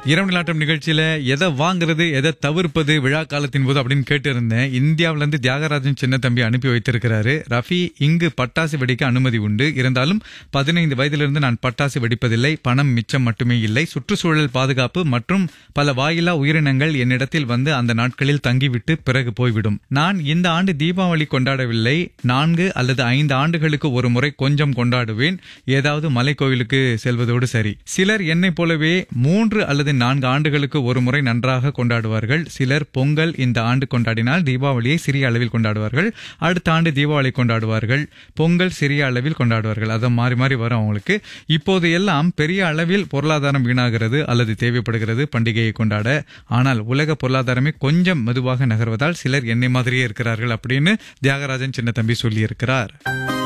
இரவு நிலாட்டம் நிகழ்ச்சியில எதை வாங்குறது எதை தவிர்ப்பது விழா காலத்தின் போது அப்படின்னு கேட்டு இருந்தேன் இந்தியாவில இருந்து தியாகராஜன் சின்ன தம்பி அனுப்பி வைத்திருக்கிறாரு ரஃபி இங்கு பட்டாசு வெடிக்க அனுமதி உண்டு இருந்தாலும் பதினைந்து வயதிலிருந்து நான் பட்டாசு வெடிப்பதில்லை பணம் மிச்சம் மட்டுமே இல்லை சுற்றுச்சூழல் பாதுகாப்பு மற்றும் பல வாயிலா உயிரினங்கள் என்னிடத்தில் வந்து அந்த நாட்களில் தங்கிவிட்டு பிறகு போய்விடும் நான் இந்த ஆண்டு தீபாவளி கொண்டாடவில்லை நான்கு அல்லது ஐந்து ஆண்டுகளுக்கு ஒரு முறை கொஞ்சம் கொண்டாடுவேன் ஏதாவது மலை கோவிலுக்கு செல்வதோடு சரி சிலர் என்னைப் போலவே மூன்று அல்லது நான்கு ஆண்டுகளுக்கு ஒரு முறை நன்றாக கொண்டாடுவார்கள் சிலர் பொங்கல் இந்த ஆண்டு கொண்டாடினால் தீபாவளியை சிறிய அளவில் கொண்டாடுவார்கள் அடுத்த ஆண்டு தீபாவளி கொண்டாடுவார்கள் பொங்கல் சிறிய அளவில் கொண்டாடுவார்கள் அதை மாறி மாறி வரும் அவங்களுக்கு இப்போது எல்லாம் பெரிய அளவில் பொருளாதாரம் வீணாகிறது அல்லது தேவைப்படுகிறது பண்டிகையை கொண்டாட ஆனால் உலக பொருளாதாரமே கொஞ்சம் மெதுவாக நகர்வதால் சிலர் என்னை மாதிரியே இருக்கிறார்கள் அப்படின்னு தியாகராஜன் சின்ன தம்பி சொல்லியிருக்கிறார்